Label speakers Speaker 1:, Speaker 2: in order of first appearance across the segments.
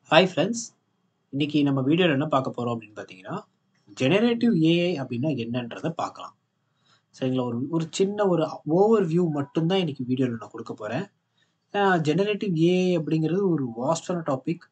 Speaker 1: Hi friends இன்னைக்கு நம்ம வீடியோவில் என்ன பார்க்க போகிறோம் அப்படின்னு பார்த்தீங்கன்னா ஜெனரேட்டிவ் ஏஐ அப்படின்னா என்னன்றதை பார்க்கலாம் சரிங்களா ஒரு ஒரு சின்ன ஒரு ஓவர் வியூ மட்டும்தான் இன்னைக்கு வீடியோவில் நான் கொடுக்க போகிறேன் ஜெனரேட்டிவ் ஏஐ அப்படிங்கிறது ஒரு வாஸ்டான டாபிக்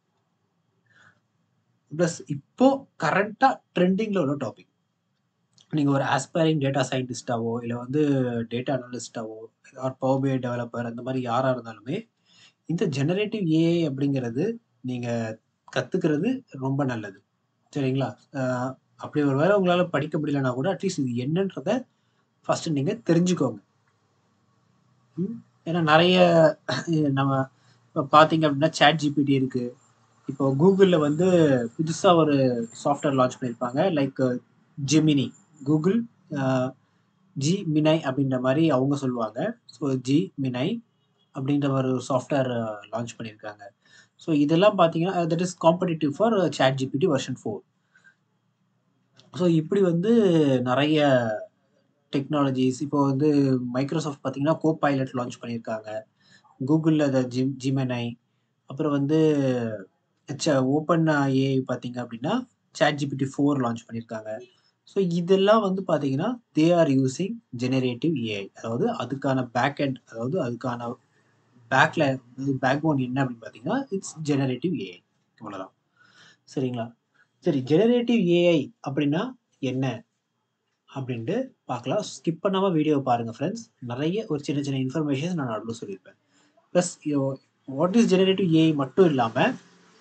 Speaker 1: ப்ளஸ் இப்போ கரண்ட்டாக ட்ரெண்டிங்கில் உள்ள டாபிக் நீங்கள் ஒரு ஆஸ்பைரிங் டேட்டா சயின்டிஸ்டாவோ இல்லை வந்து டேட்டா அனலிஸ்டாவோ ஆர் பவர் பிஐ டெவலப்பர் அந்த மாதிரி யாராக இருந்தாலுமே இந்த ஜெனரேட்டிவ் ஏஐ அப்படிங்கிறது நீங்கள் கற்றுக்கிறது ரொம்ப நல்லது சரிங்களா அஹ் அப்படி ஒரு வேளை உங்களால் படிக்க முடியலனா கூட அட்லீஸ்ட் இது என்னன்றத ஃபஸ்ட்டு நீங்கள் தெரிஞ்சுக்கோங்க ம்? ஏன்னா நிறைய அஹ் நம்ம இப்போ பார்த்தீங்க அப்படின்னா சேட் ஜிபிடி இருக்குது இப்போ கூகுளில் வந்து புதுசாக ஒரு சாஃப்ட்வேர் லான்ச் பண்ணியிருப்பாங்க லைக் ஜெமினி கூகுள் ஜி மினை அப்படின்ற மாதிரி அவங்க சொல்லுவாங்க ஸோ ஜி மினை அப்படின்ற ஒரு சாஃப்ட்வேர் லான்ச் பண்ணியிருக்காங்க ஸோ இதெல்லாம் பார்த்தீங்கன்னா that is competitive for chat G P T version four so இப்படி வந்து நிறைய டெக்னாலஜிஸ் இப்போ வந்து மைக்ரோசாஃப்ட் பார்த்தீங்கன்னா கோ பைலட் லான்ச் பண்ணியிருக்காங்க கூகுளில் த ஜிம் ஜிமெனை அப்புறம் வந்து ஓப்பன் ஏஐ பார்த்தீங்க அப்படின்னா சேட் ஜிபிடி ஃபோர் லான்ச் பண்ணியிருக்காங்க ஸோ இதெல்லாம் வந்து பார்த்தீங்கன்னா they are using generative A I அதாவது அதுக்கான பேக் எண்ட் அதாவது அதுக்கான பேக்ல பேக் போன் என்ன அப்படின்னு பார்த்தீங்கன்னா இட்ஸ் ஜெனரேட்டிவ் ஏஐ இவ்வளோதான் சரிங்களா சரி ஜெனரேட்டிவ் ஏஐ அப்படின்னா என்ன அப்படின்ட்டு பார்க்கலாம் ஸ்கிப் பண்ணாமல் வீடியோ பாருங்கள் ஃப்ரெண்ட்ஸ் நிறைய ஒரு சின்ன சின்ன இன்ஃபர்மேஷன்ஸ் நான் நடுவில் சொல்லியிருப்பேன் plus what is generative A I மட்டும் இல்லாமல்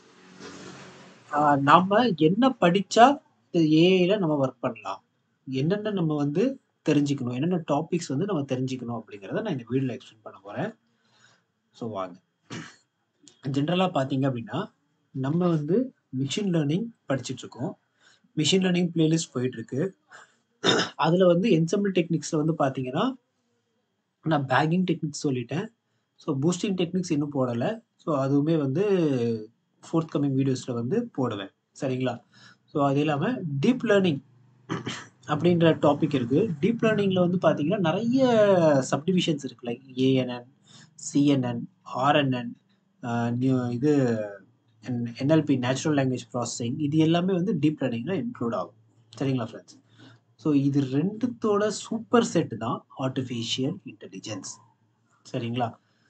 Speaker 1: நாம் என்ன படித்தா இந்த ஏஐயில் நம்ம ஒர்க் பண்ணலாம் என்னென்ன நம்ம வந்து தெரிஞ்சுக்கணும் என்னென்ன டாபிக்ஸ் வந்து நம்ம தெரிஞ்சுக்கணும் அப்படிங்கிறத நான் இந்த வீடியோவில் எக்ஸ்பிளைன் பண்ண போகிறேன் ஸோ வாங்க ஜென்ரலாக பார்த்தீங்க அப்படின்னா நம்ம வந்து மிஷின் லேர்னிங் படிச்சுட்டு இருக்கோம் மிஷின் லேர்னிங் பிளேலிஸ்ட் போயிட்டு இருக்கு அதில் வந்து என்சம்பிள் டெக்னிக்ஸில் வந்து பார்த்தீங்கன்னா நான் பேக்கிங் டெக்னிக்ஸ் சொல்லிட்டேன் ஸோ பூஸ்டிங் டெக்னிக்ஸ் இன்னும் போடலை ஸோ அதுவுமே வந்து ஃபோர்த் கமிங் வீடியோஸில் வந்து போடுவேன் சரிங்களா ஸோ அது இல்லாமல் டீப் லேர்னிங் அப்படின்ற டாபிக் இருக்குது டீப் லேர்னிங்கில் வந்து பார்த்தீங்கன்னா நிறைய சப்டிவிஷன்ஸ் இருக்குது லைக் ஏஎன்என் சிஎன்என் ஆர்என்என் இது என்எல்பி நேச்சுரல் லாங்குவேஜ் ப்ராசஸிங் இது எல்லாமே வந்து டீப் லேர்னிங்கில் இன்க்ளூட் ஆகும் சரிங்களா ஃப்ரெண்ட்ஸ் ஸோ இது ரெண்டுத்தோட சூப்பர் செட் தான் ஆர்டிஃபிஷியல் இன்டெலிஜென்ஸ் சரிங்களா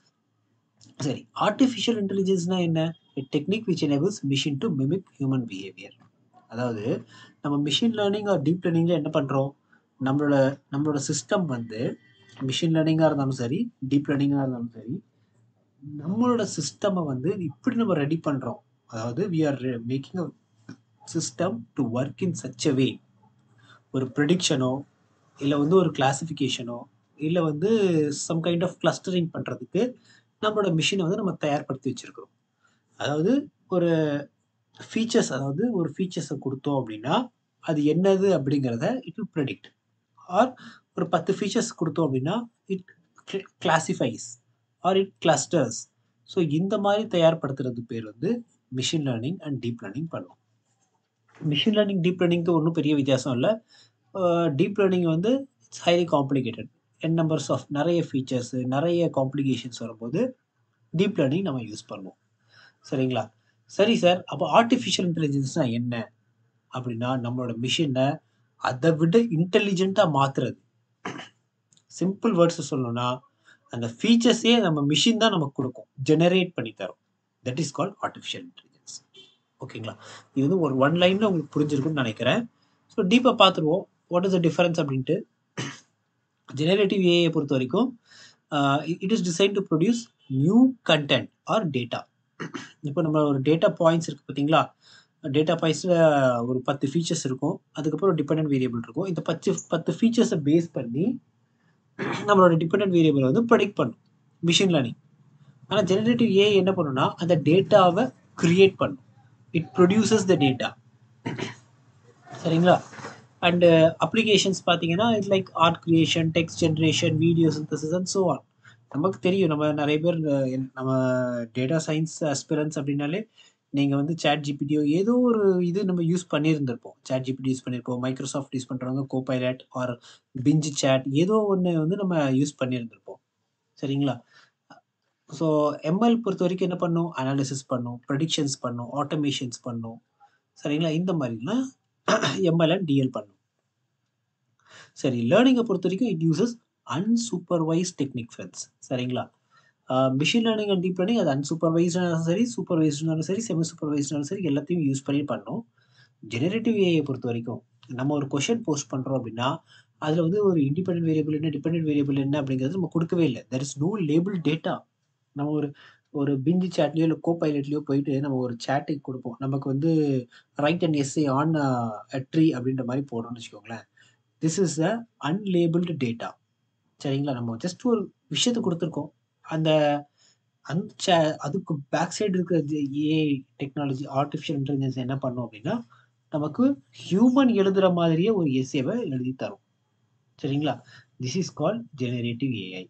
Speaker 1: சரி ஆர்டிஃபிஷியல் இன்டெலிஜென்ஸ்னா என்ன technique which enables machine to mimic human behaviour அதாவது நம்ம மிஷின் லேர்னிங் ஆர் டீப் லேர்னிங்கில் என்ன பண்ணுறோம் நம்மளோட நம்மளோட சிஸ்டம் வந்து மிஷின் லேர்னிங்காக இருந்தாலும் சரி டீப் லேர்னிங்காக இருந்தாலும் சரி நம்மளோட சிஸ்டமை வந்து இப்படி நம்ம ரெடி பண்ணுறோம் அதாவது we are making a system to work in such a way ஒரு ப்ரிடிக்ஷனோ இல்லை வந்து ஒரு கிளாசிஃபிகேஷனோ இல்லை வந்து சம் கைண்ட் ஆஃப் கிளஸ்டரிங் பண்ணுறதுக்கு நம்மளோட மிஷினை வந்து நம்ம தயார்படுத்தி வச்சுருக்கிறோம் அதாவது ஒரு ஃபீச்சர்ஸ் அதாவது ஒரு ஃபீச்சர்ஸை கொடுத்தோம் அப்படின்னா அது என்னது அப்படிங்கிறத இட் வில் ப்ரெடிக்ட் ஆர் ஒரு பத்து ஃபீச்சர்ஸ் கொடுத்தோம் அப்படின்னா it classifies or it clusters so இந்த மாதிரி தயார்படுத்துறது பேர் வந்து machine learning and deep learning பண்ணுவோம் மிஷின் லேர்னிங் டீப் லேர்னிங்க்கு ஒன்றும் பெரிய வித்தியாசம் இல்லை டீப் லேர்னிங் வந்து it's highly complicated n numbers of நிறைய ஃபீச்சர்ஸு நிறைய காம்ப்ளிகேஷன்ஸ் வரும்போது டீப் லேர்னிங் நம்ம யூஸ் பண்ணுவோம் சரிங்களா சரி சார் அப்போ ஆர்டிஃபிஷியல் இன்டெலிஜென்ஸ்னா என்ன அப்படின்னா நம்மளோட மிஷினை அதை விட இன்டெலிஜென்ட்டாக மாற்றுறது சிம்பிள் வேர்ட்ஸ் சொல்லணும்னா அந்த ஃபீச்சர்ஸே நம்ம மிஷின் தான் நமக்கு கொடுக்கும் ஜெனரேட் பண்ணி தரும் that is called artificial intelligence ஓகேங்களா இது வந்து ஒரு ஒன் லைனில் உங்களுக்கு புரிஞ்சிருக்கும்னு நினைக்கிறேன் ஸோ டீப்பாக பார்த்துருவோம் வாட் இஸ் த டிஃபரன்ஸ் அப்படின்ட்டு ஜெனரேட்டிவ் ஏஐ பொறுத்த வரைக்கும் it is design to produce new content or data இப்போ நம்ம ஒரு டேட்டா பாயிண்ட்ஸ் இருக்குது பார்த்தீங்களா டேட்டா பாயிண்ட்ஸில் ஒரு பத்து ஃபீச்சர்ஸ் இருக்கும் அதுக்கப்புறம் டிபெண்டன்ட் வேரியபிள் இருக்கும் இந்த பத்து பத்து ஃபீச்சர்ஸை பேஸ் பண்ணி நம்மளோட டிபெண்டன்ட் வேரியபிள் வந்து ப்ரெடிக்ட் பண்ணும் மிஷின் லேர்னிங் ஆனால் ஜெனரேட்டிவ் ஏ என்ன பண்ணுன்னா அந்த டேட்டாவை கிரியேட் பண்ணும் இட் ப்ரொடியூசஸ் த டேட்டா சரிங்களா அண்டு அப்ளிகேஷன்ஸ் பார்த்தீங்கன்னா it like art creation text generation video synthesis and so on நமக்கு தெரியும் நம்ம நிறைய பேர் நம்ம டேட்டா சயின்ஸ் அஸ்பிரன்ஸ் அப்படின்னாலே நீங்கள் வந்து சேட் ஜிபிடியோ ஏதோ ஒரு இது நம்ம யூஸ் பண்ணியிருந்திருப்போம் சேட் ஜிபிடி யூஸ் பண்ணியிருப்போம் மைக்ரோசாஃப்ட் யூஸ் பண்ணுறவங்க Copilot or Bing chat ஏதோ ஒன்று வந்து நம்ம யூஸ் பண்ணியிருந்திருப்போம் சரிங்களா ஸோ எம்எல் பொறுத்த வரைக்கும் என்ன பண்ணும் அனாலிசிஸ் பண்ணும் ப்ரெடிக்ஷன்ஸ் பண்ணும் ஆட்டோமேஷன்ஸ் பண்ணும் சரிங்களா இந்த மாதிரிலாம் எம்எல் அண்ட் டிஎல் பண்ணும் சரி லேர்னிங்கை பொறுத்த வரைக்கும் it uses unsupervised technique friends சரிங்களா machine learning and deep learning அது அன்சூப்பர்வைஸ்டாலும் சரி சூப்பர்வைஸ்டாலும் சரி செமி சூப்பர்வைஸ்டாலும் சரி எல்லாத்தையும் யூஸ் பண்ணி பண்ணோம் ஜெனரேட்டிவ் ஏஐ பொறுத்த வரைக்கும் நம்ம ஒரு கொஷின் போஸ்ட் பண்ணுறோம் அப்படின்னா அதில் வந்து ஒரு இண்டிபெண்டன்ட் வேரியபிள் என்ன டிபெண்டன்ட் வேரியபிள் என்ன அப்படிங்கிறது நம்ம கொடுக்கவே இல்லை there is no label data நம்ம ஒரு ஒரு பிஞ்சி சேட்லேயோ இல்லை கோ பைலட்லேயோ போயிட்டு நம்ம ஒரு சேட்டுக்கு கொடுப்போம் நமக்கு வந்து write an essay on tree அப்படின்ற மாதிரி போடுறோம்னு வச்சுக்கோங்களேன் this is a unlabelled data சரிங்களா நம்ம ஜஸ்ட் ஒரு விஷயத்தை கொடுத்துருக்கோம் அந்த அந்த சே அதுக்கு பேக் சைடு இருக்கிற ஏஐ டெக்னாலஜி ஆர்டிஃபிஷியல் இன்டெலிஜென்ஸ் என்ன பண்ணும் அப்படின்னா நமக்கு ஹியூமன் எழுதுகிற மாதிரியே ஒரு எஸ்ஏவை எழுதி தரும் சரிங்களா this is call generative AI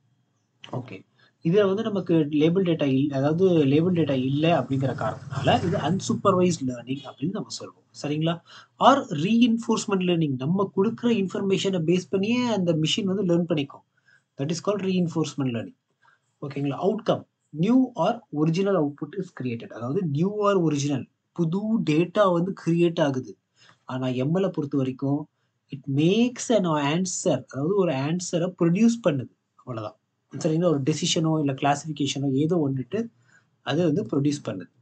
Speaker 1: okay இதில் வந்து நமக்கு லேபிள் டேட்டா இல் அதாவது லேபிள் டேட்டா இல்லை அப்படிங்கிற காரணத்தினால இது அன்சூப்பர்வைஸ்ட் லேர்னிங் அப்படின்னு நம்ம சொல்லுவோம் சரிங்களா ஆர் ரீஇன்ஃபோர்ஸ்மெண்ட் லேர்னிங் நம்ம கொடுக்குற இன்ஃபர்மேஷனை பேஸ் பண்ணியே அந்த மிஷின் வந்து லேர்ன் பண்ணிக்கும் that is call reinforcement learning ஓகேங்களா outcome new or original output is created அதாவது நியூ ஆர் ஒரிஜினல் புது டேட்டா வந்து கிரியேட் ஆகுது ஆனால் எம்எல்ஐ பொறுத்த வரைக்கும் இட் மேக்ஸ் அன் ஆன்சர் அதாவது ஒரு ஆன்சரை ப்ரொடியூஸ் பண்ணுது அவ்வளோதான் சரிங்களா ஒரு டெசிஷனோ இல்லை கிளாசிஃபிகேஷனோ ஏதோ ஒன்றுட்டு அது வந்து ப்ரொடியூஸ் பண்ணுது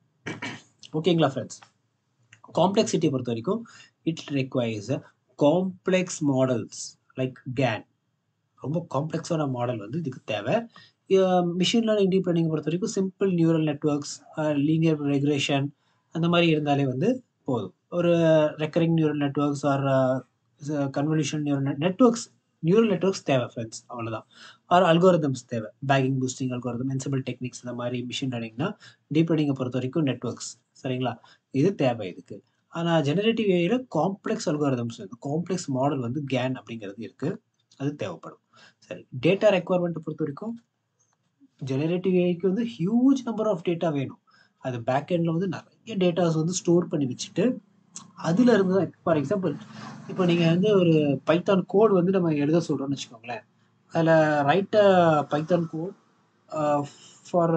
Speaker 1: ஓகேங்களா ஃப்ரெண்ட்ஸ் காம்ப்ளெக்சிட்டியை பொறுத்த வரைக்கும் it requires a complex models like GAN ரொம்ப காம்ப்ளெக்ஸான மாடல் வந்து இதுக்கு தேவை மிஷின் லேர்னிங் டீப் லேர்னிங் பொறுத்த வரைக்கும் simple neural networks linear regulation அந்த மாதிரி இருந்தாலே வந்து போதும் ஒரு recurring neural networks or convolution neural networks neural networks தேவை ஃப்ரெண்ட்ஸ் அவ்வளோதான் ஆர் அல்கோரிதம்ஸ் தேவை bagging boosting algorithm ensemble techniques இந்த மாதிரி மிஷின் லேர்னிங்னா டீப் லேர்னிங்கை பொறுத்த வரைக்கும் நெட்ஒர்க்ஸ் சரிங்களா இது தேவை இதுக்கு ஆனால் ஜெனரேட்டிவ் ஏஐயில் காம்ப்ளெக்ஸ் அல்கோரிதம்ஸ் வந்து காம்ப்ளெக்ஸ் மாடல் வந்து கேன் அப்படிங்கிறது இருக்குது அது தேவைப்படும் சரி டேட்டா ரெக்குவயர்மெண்ட்டை பொறுத்த வரைக்கும் ஜெனரேட்டிவ் ஏஐக்கு வந்து ஹியூஜ் நம்பர் ஆஃப் டேட்டா வேணும் அது பேக் எண்டில் வந்து நிறைய டேட்டாஸ் வந்து ஸ்டோர் பண்ணி வச்சுட்டு அதில் இருந்து தான் ஃபார் எக்ஸாம்பிள் இப்போ நீங்கள் வந்து ஒரு பைத்தான் கோட் வந்து நம்ம எழுத சொல்கிறோம்னு வச்சுக்கோங்களேன் அதில் write a Python code for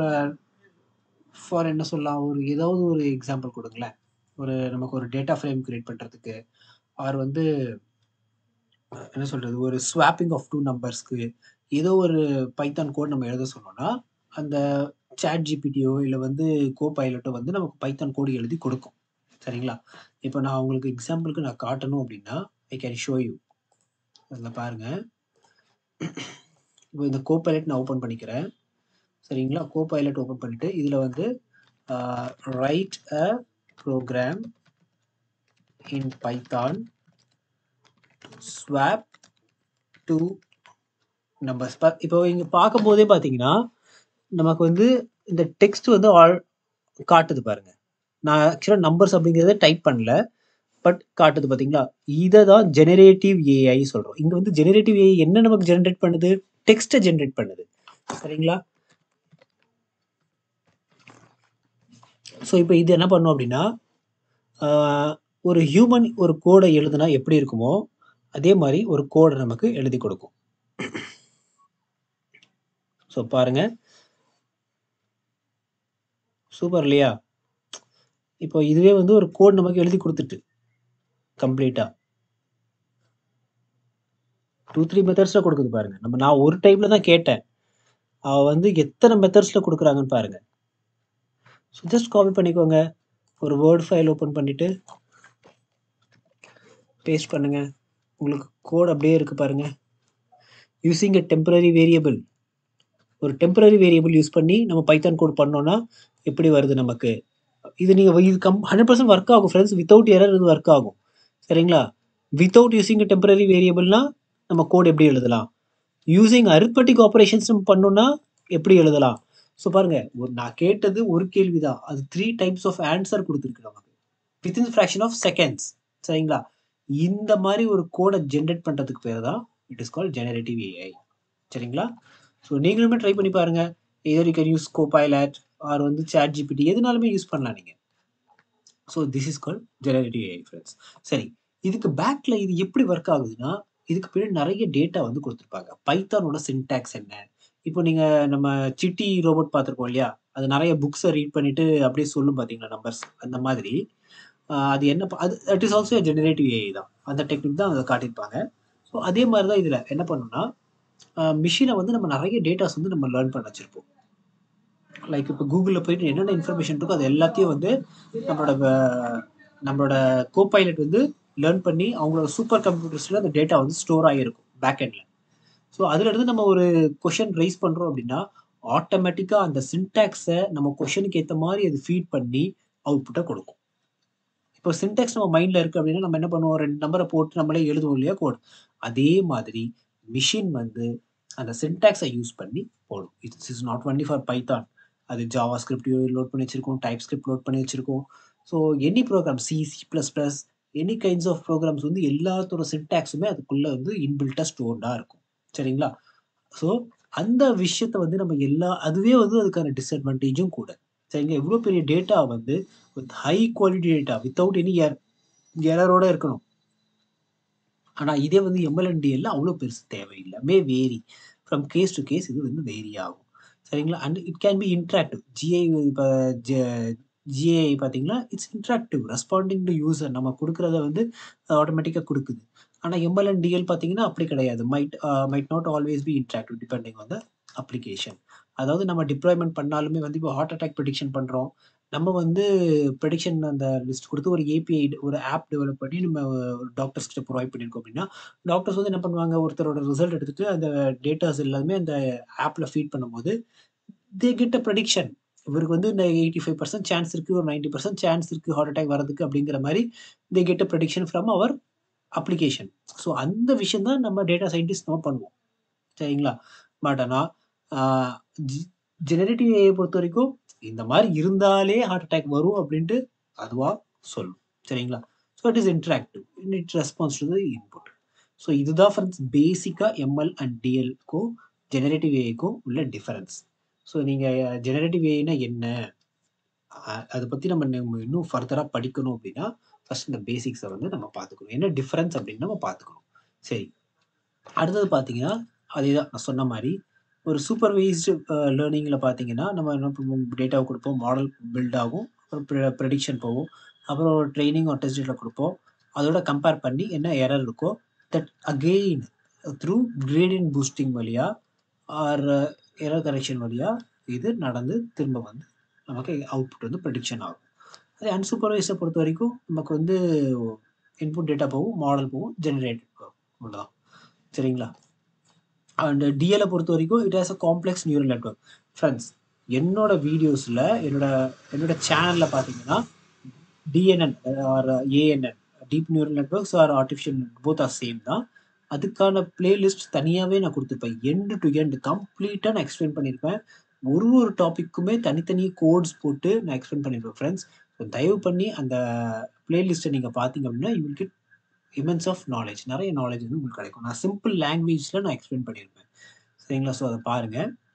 Speaker 1: for என்ன சொல்லலாம் ஒரு ஏதாவது ஒரு எக்ஸாம்பிள் கொடுங்களேன் ஒரு நமக்கு ஒரு டேட்டா ஃப்ரேம் கிரியேட் பண்ணுறதுக்கு ஆர் வந்து என்ன சொல்கிறது ஒரு ஸ்வாப்பிங் ஆஃப் டூ நம்பர்ஸ்க்கு ஏதோ ஒரு பைத்தான் கோட் நம்ம எழுத சொன்னோம்னா அந்த சேட் ஜிபிடியோ இல்லை வந்து கோ பைலட்டோ வந்து நமக்கு பைத்தான் கோடு எழுதி கொடுக்கும் சரிங்களா இப்போ நான் உங்களுக்கு எக்ஸாம்பிளுக்கு நான் காட்டணும் அப்படின்னா ஐ கேன் ஷோ யூ அதில் பாருங்கள் இப்போ இந்த கோ பைலட் நான் ஓப்பன் பண்ணிக்கிறேன் சரிங்களா கோ பைலட் ஓப்பன் பண்ணிவிட்டு இதில் வந்து write a program in Python swap two numbers இப்போ இங்கே பார்க்கும்போதே பார்த்தீங்கன்னா நமக்கு வந்து இந்த டெக்ஸ்ட் வந்து ஆல் காட்டுது பாருங்க நான் ஆக்சுவலாக நம்பர்ஸ் அப்படிங்கிறத டைப் பண்ணல பட் காட்டுது பார்த்தீங்களா இதை தான் ஜெனரேட்டிவ் ஏஐ சொல்கிறோம் இங்கே வந்து ஜெனரேட்டிவ் ஏஐ என்ன நமக்கு ஜெனரேட் பண்ணுது டெக்ஸ்ட்டை ஜெனரேட் பண்ணுது சரிங்களா ஸோ இப்போ இது என்ன பண்ணும் அப்படின்னா ஒரு ஹியூமன் ஒரு கோடை எழுதுனா எப்படி இருக்குமோ அதே மாதிரி ஒரு கோடை நமக்கு எழுதி கொடுக்கும் ஸோ பாருங்க சூப்பர் இல்லையா இப்போ இதுவே வந்து ஒரு கோட் நமக்கு எழுதி கொடுத்துட்டு கம்ப்ளீட்டாக டூ த்ரீ மெத்தட்ஸில் கொடுக்குது பாருங்க நம்ம நான் ஒரு டைப்பில் தான் கேட்டேன் அவள் வந்து எத்தனை மெத்தட்ஸில் கொடுக்குறாங்கன்னு பாருங்க ஸோ ஜஸ்ட் காப்பி பண்ணிக்கோங்க ஒரு வேர்ட் ஃபைல் ஓப்பன் பண்ணிவிட்டு பேஸ்ட் பண்ணுங்க உங்களுக்கு கோட் அப்படியே இருக்குது பாருங்க யூஸிங் எ டெம்பரரி வேரியபிள் ஒரு டெம்பரரி வேரியபிள் யூஸ் பண்ணி நம்ம பைத்தான் கோட் பண்ணோன்னா எப்படி வருது நமக்கு இது நீங்கள் இது கம் ஹண்ட்ரட் பர்சன்ட் ஒர்க் ஆகும் ஃப்ரெண்ட்ஸ் வித்தவுட் எரர் இது ஒர்க் ஆகும் சரிங்களா வித்தவுட் யூஸிங் டெம்பரரி வேரியபிள்னா நம்ம கோட் எப்படி எழுதலாம் யூஸிங் அரித்மெட்டிக் ஆப்ரேஷன்ஸ் நம்ம பண்ணோம்னா எப்படி எழுதலாம் ஸோ பாருங்க ஒரு நான் கேட்டது ஒரு கேள்வி தான் அது த்ரீ டைப்ஸ் ஆஃப் ஆன்சர் கொடுத்துருக்கு நமக்கு வித்தின் ஃப்ராக்ஷன் ஆஃப் செகண்ட்ஸ் சரிங்களா இந்த மாதிரி ஒரு கோடை ஜென்ரேட் பண்ணுறதுக்கு பேர் தான் it is call generative AI சரிங்களா ஸோ நீங்களுமே ட்ரை பண்ணி பாருங்க either you can use Copilot or வந்து சேட் ஜிபிடி எதுனாலுமே யூஸ் பண்ணலாம் நீங்கள் so this is call generative AI friends சரி இதுக்கு பேக்கில் இது எப்படி ஒர்க் ஆகுதுன்னா இதுக்கு பின்னாடி நிறைய டேட்டா வந்து கொடுத்துருப்பாங்க பைத்தானோட சின்டாக்ஸ் என்ன இப்போ நீங்க நம்ம சிட்டி ரோபோட் பார்த்துருக்கோம் இல்லையா? அது நெறைய புக்ஸ ரீட் பண்ணிட்டு அப்படியே சொல்லும் பார்த்தீங்களா நம்பர்ஸ். அந்த மாதிரி அ அது என்ன ப அது that is also a generative AI தான். அந்த டெக்னிக் தான் அதில காட்டியிருப்பாங்க. ஸோ அதே மாரி தான் இதில என்ன பண்ணும்னா, அ மிஷின வந்து நம்ம நெறைய டேட்டாஸ் வந்து நம்ம லேர்ன் பண்ண வச்சிருப்போம். லைக் இப்போ Googleல போயிட்டு என்னென்ன இன்ஃபர்மேஷன் இருக்கோ அது எல்லாத்தையும் வந்து நம்மளோட வ நம்மளோட கோபைலட் வந்து லேர்ன் பண்ணி அவங்களோட சூப்பர் கம்ப்யூட்டர்ஸ்ல அந்த டேட்டா வந்து ஸ்டோர் ஆகியிருக்கும் பேக் எண்ட்ல. ஸோ அதிலிருந்து நம்ம ஒரு கொஸ்டின் ரைஸ் பண்றோம் அப்படின்னா, ஆட்டோமேட்டிக்கா அந்த சின்டாக்ஸ நம்ம கொஸ்டினுக்கு ஏத்த மாரி அது ஃபீட் பண்ணி அவுட்புட்ட கொடுக்கும். இப்போ சின்டாக்ஸ் நம்ம மைண்ட்ல இருக்கு அப்படின்னா, நம்ம என்ன பண்ணுவோம் 2 நம்பர போட்டு நம்மளே எழுதுவோம் இல்லையா கோட். அதே மாதிரி மிஷின் வந்து அந்த சின்டாக்ஸ யூஸ் பண்ணி போடும். It's is not only for Python. அது ஜாவா ஸ்கிரிப்ட் லோட் பண்ணி வச்சிருக்கும், டைப் ஸ்கிரிப்ட் லோட் பண்ணி வச்சிருக்கும். So any program C, C plus plus any kinds of programs வந்து எல்லாத்தோட சின்டாக்ஸுமே அதுக்குள்ள வந்து இன்பில்ட்டா ஸ்டோர்டா இருக்கும். சரிங்களா? ஸோ அந்த விஷயத்த வந்து நம்ம எல்லா அதுவே வந்து அதுக்கான டிஸ்அட்வான்டேஜும் கூட. சரிங்களா? இவ்ளோ பெரிய டேட்டா வந்து with high quality data without any er எரரோட இருக்கணும். ஆனா இதே வந்து எம்எல் அண்ட் டிஎல்ல அவ்ளோ பெருசு தேவையில்ல. May vary from case to case இது வந்து வேரி ஆகும். சரிங்களா? And it can be interactive. GI இப்ப ஜ ஜிஏஐ பார்த்தீங்கன்னா, it's interactive responding to user நம்ம குடுக்குறத வந்து ஆட்டோமேட்டிக்கா குடுக்குது. ஆனா எம்எல் அண்ட் டிஎல் பார்த்தீங்கன்னா, அப்படி கிடையாது. Might a might not always be interactive depending on the application. அதாவது நம்ம டிப்ளாய்மென்ட் பண்ணாலுமே வந்து இப்போ ஹார்ட் அட்டாக் பிரெடிக்ஷன் பண்றோம். நம்ம வந்து பிரெடிக்ஷன் அந்த லிஸ்ட் குடுத்து ஒரு ஏபிஐ ஒரு ஆப் டெவலப் பண்ணி நம்ம டாக்டர்ஸ் கிட்ட புரொவைட் பண்ணியிருக்கோம் அப்படின்னா, டாக்டர்ஸ் வந்து என்ன பண்ணுவாங்க, ஒருத்தரோட ரிசல்ட் எடுத்துட்டு அந்த டேட்டாஸ் எல்லாமே அந்த ஆப்ல ஃபீட் பண்ணும்போது, தே கெட் அ பிரெடிக்ஷன். இவருக்கு வந்து இந்த 85% சான்ஸ் இருக்கு. ஒரு 90% சான்ஸ் இருக்கு ஹார்ட் அட்டாக் வரதுக்கு அப்படிங்கிற மாரி they get a prediction from our application. So அந்த விஷயம் தான் நம்ம டேட்டா சயின்டிஸ்ட் நம்ம பண்ணுவோம். சரிங்களா? பட் ஆனா அ ஜி ஜெனரேட்டிவ் ஏஐ பொறுத்தவரைக்கும் இந்த மாரி இருந்தாலே ஹார்ட் அட்டாக் வரும் அப்படின்ட்டு அதுவா சொல்லும். சரிங்களா? So it is interactive. It responds to the input. So இதுதான் ஃபிரெண்ட்ஸ் பேசிக்கா எம்எல் அண்ட் டிஎல்க்கும் ஜெனரேட்டிவ் ஏஐக்கும் உள்ள டிஃபரன்ஸ். ஸோ நீங்க ஜெனரேட்டிவ் ஏஐனா என்ன? அ அத பத்தி நம்ம நம்ம இன்னும் ஃபர்தரா படிக்கணும் அப்படின்னா, ஃபர்ஸ்ட் இந்த பேசிக்ஸ வந்து நம்ம பார்த்துக்கணும். என்ன டிஃபரன்ஸ் அப்படின்னு நம்ம பார்த்துக்கணும். சரி. அடுத்தது பார்த்தீங்கன்னா, அதேதான் நான் சொன்ன மாரி ஒரு சூப்பர்வைஸ்டு அ லேர்னிங்ல பார்த்தீங்கன்னா, நம்ம என்ன பண்ணுவோம் டேட்டாவ குடுப்போம். மாடல் பில்ட் ஆகும். அப்புறம் ப்ர ப்ரெடிக்ஷன் போகும். அப்புறம் ட்ரெய்னிங் ஒரு டெஸ்ட் டேட்டா குடுப்போம். அதோட கம்பேர் பண்ணி என்ன எரர் இருக்கோ, that again through gradient boosting வழியா ஆர் எரர் கரெக்ஷன் வழியா இது நடந்து திரும்ப வந்து நமக்கு அவுட்புட் வந்து ப்ரெடிக்ஷன் ஆகும். அதே அன்சூப்பர்வைஸ்ட பொறுத்தவரைக்கும் நமக்கு வந்து இன்புட் டேட்டா போகும், மாடல் போகும், ஜெனரேட் ஆகும். அவ்வளோதான். சரிங்களா? அண்ட் டிஎல்ல பொறுத்தவரைக்கும் it has a complex neural network. Friends என்னோட வீடியோஸ்ல என்னோட என்னோட சேனல்ல பார்த்தீங்கன்னா, DNN or ANN deep neural networks or artificial both are same தான். அதுக்கான பிளேலிஸ்ட் தனியாவே நான் குடுத்துருப்பேன். எண்ட் டூ எண்ட் கம்ப்ளீட்டா நான் எக்ஸ்பிளைன் பண்ணியிருப்பேன். ஒரு ஒரு டாபிக்குமே தனித்தனி கோட்ஸ் போட்டு நான் எக்ஸ்பிளைன் பண்ணியிருப்பேன் ஃபிரெண்ட்ஸ். ஸோ தயவு பண்ணி அந்த பிளேலிஸ்ட்ட நீங்க பார்த்தீங்க அப்படின்னா, you will get immense of knowledge. நெறைய நாலேட்ஜ் வந்து உங்களுக்கு கிடைக்கும். நான் சிம்பிள் லாங்குவேஜ்ல நான் எக்ஸ்பிளைன் பண்ணியிருப்பேன். சரிங்களா? ஸோ அத பாருங்க.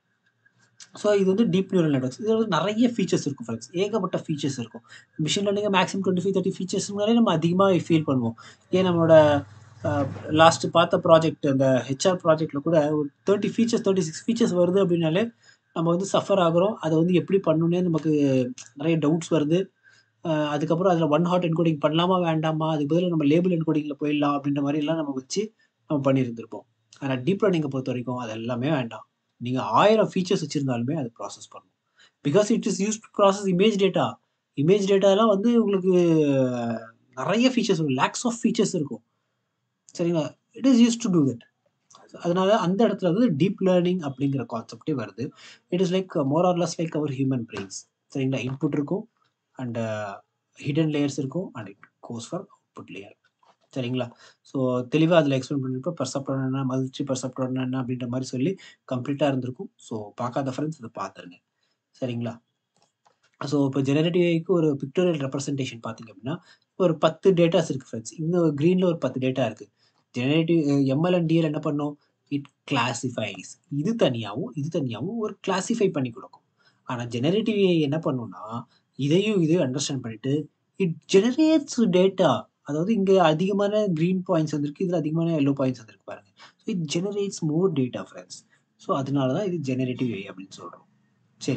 Speaker 1: ஸோ இது வந்து டீப் நியூரல் நெட்வொர்க்ஸ். இதுல வந்து நெறைய ஃபீச்சர்ஸ் இருக்கும் ஃபிரெண்ட்ஸ். ஏகப்பட்ட ஃபீச்சர்ஸ் இருக்கும். மிஷின் லேர்னிங்ல மேக்ஸிமம் 25, 30 ஃபீச்சர்ஸ்னாலே நம்ம அதிகமா ஃபீல் பண்ணுவோம். ஏன் நம்மளோட அ லாஸ்ட் பார்த்த ப்ராஜெக்ட் அந்த ஹெச்ஆர் ப்ராஜெக்ட்ல கூட ஒரு 30 ஃபீச்சர்ஸ் 36 ஃபீச்சர்ஸ் வருது அப்படின்னாலே, நம்ம வந்து சஃபர் ஆகுறோம். அத வந்து எப்படி பண்ணணும்னே நமக்கு நெறைய டவுட்ஸ் வருது. அ அதுக்கப்புறம் அதில ஒன் ஹாட் என்கோடிங் பண்ணலாமா? வேண்டாமா? அதுக்கு பதிலா நம்ம லேபிள் என்கோடிங்ல போயிடலாம் அப்படின்ற மாரிலாம் நம்ம வச்சு நம்ம பண்ணியிருந்திருப்போம். ஆனா டீப் லேர்னிங்க பொறுத்தவரைக்கும் அது எல்லாமே வேண்டாம். நீங்க 1000 ஃபீச்சர்ஸ் வச்சிருந்தாலுமே அது ப்ராசஸ் பண்ணும். Because it is used to process image data. Image டேட்டாலாம் வந்து உங்களுக்கு நெறைய ஃபீச்சர்ஸ் இருக்கும். லேக்ஸ் ஆஃப் ஃபீச்சர்ஸ் இருக்கும். சரிங்களா? It is used to do that. அதனால அந்த இடத்துல வந்து டீப் லேர்னிங் அப்படிங்கிற கான்செப்ட்டே வருது. It is like more or less like our human brains. சரிங்களா? இன்புட் இருக்கும். அண்ட் ஹிடன் லேயர்ஸ் இருக்கும். And it goes for output layer. சரிங்களா? ஸோ தெளிவா அதில எக்ஸ்பிளைன் பண்ணியிருப்பேன். பெர்செப்ட்ரான் என்ன, மல்டி பெர்செப்ட்ரான் என்ன அப்படின்ற மாரி சொல்லி கம்ப்ளீட்டா இருந்திருக்கும். ஸோ பார்க்காத ஃபிரெண்ட்ஸ் இத பார்த்துருங்க. சரிங்களா? ஸோ இப்போ ஜெனரேட்டிவ் ஏஐக்கு ஒரு பிக்டோரியல் ரெப்ரசன்டேஷன் பார்த்தீங்க அப்படின்னா, ஒரு 10 டேட்டாஸ் இருக்கு ஃபிரெண்ட்ஸ். இந்த கிரீன்ல ஒரு 10 டேட்டா இருக்கு. ஜெனரேட்டிவ் எம்எல் அண்ட் டிஎல் என்ன பண்ணும்? It classifies. இது தனியாவும், இது தனியாவும் ஒரு கிளாசிஃபை பண்ணி குடுக்கும். ஆனா ஜெனரேட்டிவ் ஏஐ என்ன பண்ணும்னா, இதையும் இதையும் அண்டர்ஸ்டாண்ட் பண்ணிட்டு, இட் ஜெனரேட்ஸ் டேட்டா. அதாவது இங்க அதிகமான கிரீன் பாயிண்ட்ஸ் வந்திருக்கு. இதுல அதிகமான எல்லோ பாயிண்ட்ஸ் வந்திருக்கு பாருங்க. So it generates more data friends. So அதனால தான் இது ஜெனரேட்டிவ் ஏஐ அப்படின்னு சொல்கிறோம் சரி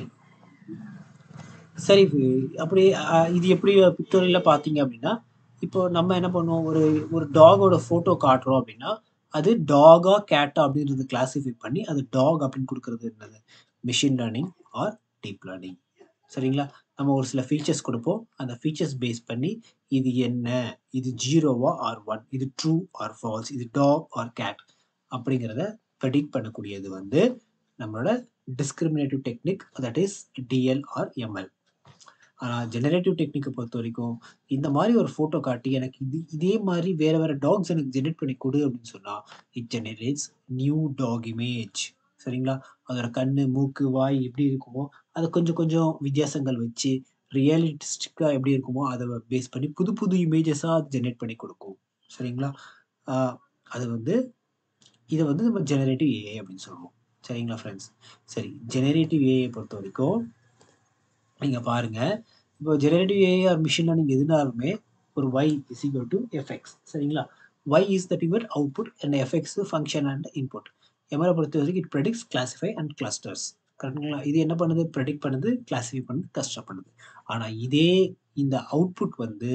Speaker 1: சரி அப்படி இது எப்படி பிக்டோரியலில் பார்த்தீங்க அப்படின்னா இப்போ நம்ம என்ன பண்ணுவோம் ஒரு ஒரு டாகோட ஃபோட்டோ காட்டுறோம் அப்படின்னா அது டாகா கேட்டா அப்படின்றது கிளாசிஃபை பண்ணி அது டாக் அப்படின்னு கொடுக்கறது என்னது machine learning or deep learning சரிங்களா நம்ம ஒரு சில ஃபீச்சர்ஸ் கொடுப்போம் அந்த ஃபீச்சர்ஸ் பேஸ் பண்ணி இது என்ன இது ஜீரோவா ஆர் ஒன் இது ட்ரூ ஆர் ஃபால்ஸ் இது டாக் ஆர் கேட் அப்படிங்கிறத ப்ரெடிக்ட் பண்ணக்கூடியது வந்து நம்மளோட discriminative technique that is DL or ML ஆனால் ஜெனரேட்டிவ் டெக்னிக்கை பொறுத்த வரைக்கும் இந்த மாதிரி ஒரு ஃபோட்டோ காட்டி எனக்கு இது இதே மாதிரி வேற வேற டாக்ஸ் எனக்கு ஜெனரேட் பண்ணி கொடு அப்படின்னு சொன்னால் it generates new dog image சரிங்களா அதோட கண்ணு மூக்கு வாய் எப்படி இருக்குமோ அதை கொஞ்சம் கொஞ்சம் வித்தியாசங்கள் வச்சு ரியலிஸ்டிக்காக எப்படி இருக்குமோ அதை பேஸ் பண்ணி புது புது இமேஜஸாக அது ஜெனரேட் பண்ணி கொடுக்கும் சரிங்களா அது வந்து இதை வந்து நம்ம ஜெனரேட்டிவ் ஏஐ அப்படின்னு சொல்லுவோம் சரிங்களா ஃப்ரெண்ட்ஸ் சரி ஜெனரேட்டிவ் ஏஐ பொறுத்த வரைக்கும் நீங்கள் பாருங்கள் இப்போ generative AI or machine learning எதுனாலுமே ஒரு y is equal to f x சரிங்களா y is that your output and f x function and input எம்எல்ஏ பொறுத்த வரைக்கும் it predicts classify and clusters கரெக்டுங்களா இது என்ன பண்ணுது ப்ரெடிக்ட் பண்ணுது கிளாஸிஃபை பண்ணுது கஸ்டர் பண்ணுது ஆனால் இதே இந்த அவுட்புட் வந்து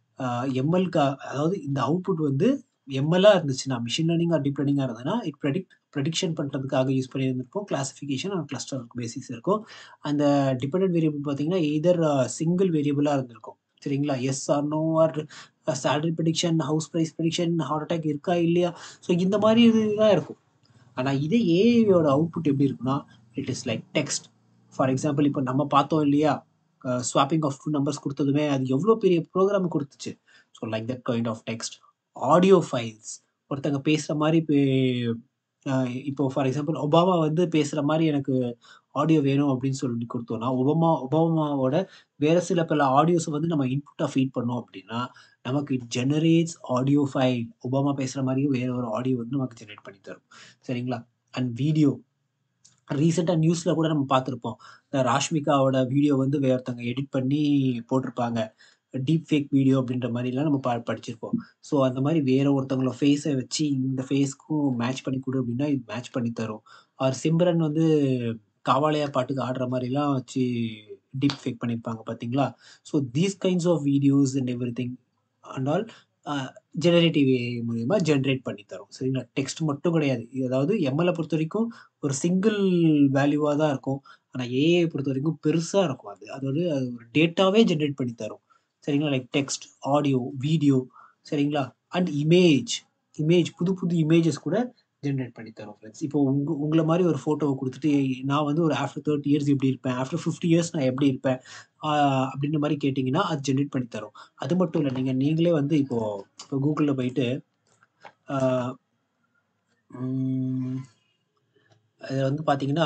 Speaker 1: எம்எல்கா அதாவது இந்த அவுட்புட் வந்து எம்எல்லாக இருந்துச்சுன்னா மிஷின் லேர்னிங் ஆர் டீப் லேர்னிங்காக இருந்ததுன்னா இட் ப்ரெடிக்ட் ப்ரெடிக்ஷன் பண்ணுறதுக்காக யூஸ் பண்ணியிருந்திருப்போம் கிளாஸிஃபிகேஷன் அண்ட் கிளஸ்டர் பேசிஸ் இருக்கும் அந்த டிபெண்டன்ட் வேரியபிள் பார்த்தீங்கன்னா எதர் சிங்கிள் வேரியபிளாக இருந்திருக்கும் சரிங்களா yes or no or salary prediction house price prediction heart attack இருக்கா இல்லையா ஸோ இந்த மாதிரி இதுதான் இருக்கும் ஆனால் இதே ஏஐயோட அவுட்புட் எப்படி இருக்குன்னா it is like text for example இப்போ நம்ம பார்த்தோம் இல்லையா ஸ்வாப்பிங் ஆஃப் டூ நம்பர்ஸ் கொடுத்ததுமே அது எவ்வளோ பெரிய ப்ரோக்ராம் கொடுத்துச்சு so like that kind of text audio files ஒருத்தங்க பேசுகிற மாதிரி இப்போ இப்போ ஃபார் எக்ஸாம்பிள் ஒபாமா வந்து பேசுகிற மாதிரி எனக்கு ஆடியோ வேணும் அப்படின்னு சொல்லி கொடுத்தோம்னா ஒபாமா ஒபாமாவோட வேறு சில பல ஆடியோஸை வந்து நம்ம இன்புட்டாக ஃபீட் பண்ணோம் அப்படின்னா நமக்கு it generates audio file Obama பேசுகிற மாதிரியும் வேற ஒரு ஆடியோ வந்து நமக்கு ஜெனரேட் பண்ணி தரும் சரிங்களா அண்ட் வீடியோ ரீசெண்டாக நியூஸில் கூட நம்ம பார்த்துருப்போம் இந்த ராஷ்மிகாவோட வீடியோ வந்து வேறொருத்தங்க எடிட் பண்ணி போட்டிருப்பாங்க டீப் ஃபேக் வீடியோ அப்படின்ற மாதிரிலாம் நம்ம ப படிச்சிருப்போம் ஸோ அந்த மாதிரி வேற ஒருத்தவங்களோட ஃபேஸை வச்சு இந்த ஃபேஸ்க்கும் மேட்ச் பண்ணி கொடு அப்படின்னா இது மேட்ச் பண்ணி தரும் அவர் சிம்ரன் வந்து காவாலயா பாட்டுக்கு ஆடுற மாதிரிலாம் வச்சு டீப் ஃபேக் பண்ணியிருப்பாங்க பார்த்தீங்களா so these kinds of videos and everything and all generative மூலயமா ஜென்ரேட் பண்ணி தரும் சரிங்களா டெக்ஸ்ட் மட்டும் கிடையாது அதாவது எம்எல்ஏ பொறுத்த வரைக்கும் ஒரு சிங்கிள் வேல்யூவாக தான் இருக்கும் ஆனால் ஏஐ பொறுத்த வரைக்கும் பெருசாக இருக்கும் அது அதோட அது ஒரு டேட்டாவே ஜென்ரேட் பண்ணி தரும் சரிங்களா லைக் டெக்ஸ்ட் ஆடியோ வீடியோ சரிங்களா அண்ட் இமேஜ் இமேஜ் புது புது இமேஜஸ் கூட ஜென்ரேட் பண்ணி தரும் ஃப்ரெண்ட்ஸ் இப்போ உங்க உங்களை மாதிரி ஒரு ஃபோட்டோவை கொடுத்துட்டு நான் வந்து ஒரு ஆஃப்டர் தேர்ட்டி இயர்ஸ் எப்படி இருப்பேன் ஆஃப்டர் ஃபிஃப்டி இயர்ஸ் நான் எப்படி இருப்பேன் அப்படின்ற மாதிரி கேட்டிங்கன்னா அது ஜென்ரேட் பண்ணி தரும் அது மட்டும் இல்லை நீங்கள் நீங்களே வந்து இப்போது இப்போ கூகுளில் போயிட்டு இதில் வந்து பார்த்தீங்கன்னா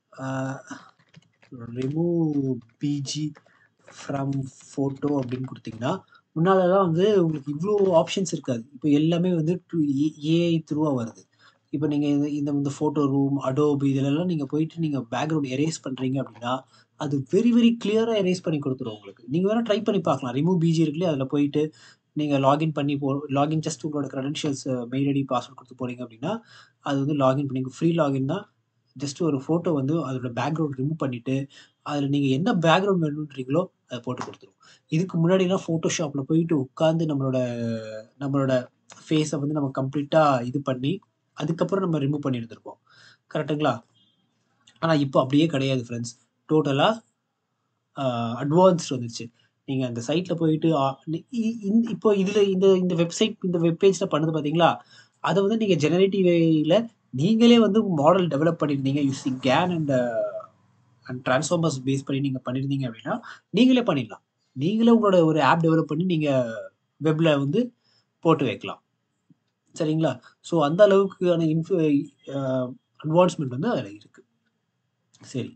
Speaker 1: ரிமூவ் பிஜி ஃப்ரம் ஃபோட்டோ அப்படின்னு கொடுத்தீங்கன்னா முன்னாலலாம் வந்து உங்களுக்கு இவ்வளோ ஆப்ஷன்ஸ் இருக்காது இப்போ எல்லாமே வந்து ஏஐ த்ரூவாக வருது இப்போ நீங்கள் இந்த இந்த இந்த ஃபோட்டோ ரூம் அடோப் இதிலெல்லாம் நீங்கள் போயிட்டு நீங்கள் பேக்ரவுண்ட் எரேஸ் பண்ணுறீங்க அப்படின்னா அது வெரி வெரி கிளியராக எரேஸ் பண்ணி கொடுத்துரும் உங்களுக்கு நீங்கள் வேணால் ட்ரை பண்ணி பார்க்கலாம் ரிமூவ் பிஜி இருக்குல்லையே அதில் போயிட்டு நீங்கள் லாகின் பண்ணி போ லாகின் ஜஸ்ட் உங்களோட க்ரெடென்ஷியல்ஸ் மெயில் ஐடி பாஸ்வேர்ட் கொடுத்து போனீங்க அப்படின்னா அது வந்து லாகின் பண்ணி ஃப்ரீ லாகின் தான் ஜஸ்ட் ஒரு ஃபோட்டோ வந்து அதோட பேக்ரவுண்ட் ரிமூவ் பண்ணிவிட்டு அதில் நீங்கள் என்ன பேக்ரவுண்ட் வேணுன்றீங்களோ அதை போட்டு கொடுத்துரும் இதுக்கு முன்னாடிலாம் ஃபோட்டோஷாப்பில் போயிட்டு உட்காந்து நம்மளோட நம்மளோட ஃபேஸை வந்து நம்ம கம்ப்ளீட்டாக இது பண்ணி அதுக்கப்புறம் நம்ம ரிமூவ் பண்ணி எடுத்திருப்போம் கரெக்டுங்களா ஆனால் இப்போ அப்படியே கிடையாது ஃப்ரெண்ட்ஸ் டோட்டலாக அட்வான்ஸ்ட் வந்துச்சு நீங்கள் அந்த சைட்டில் போயிட்டு இப்போ இதில் இந்த இந்த வெப்சைட் இந்த வெப்பேஜில் பண்ணது பார்த்தீங்களா அதை வந்து நீங்கள் ஜெனரேட்டிவ்ல நீங்களே வந்து மாடல் டெவலப் பண்ணியிருந்தீங்க using GAN and and transformers base பண்ணி நீங்கள் பண்ணியிருந்தீங்க அப்படின்னா நீங்களே பண்ணிடலாம் நீங்களே உங்களோட ஒரு ஆப் டெவலப் பண்ணி நீங்கள் வெப்பில் வந்து போட்டு வைக்கலாம் சரிங்களா ஸோ அந்த அளவுக்கான இன்ஃபு அட்வான்ஸ்மெண்ட் வந்து அதில் இருக்குது சரி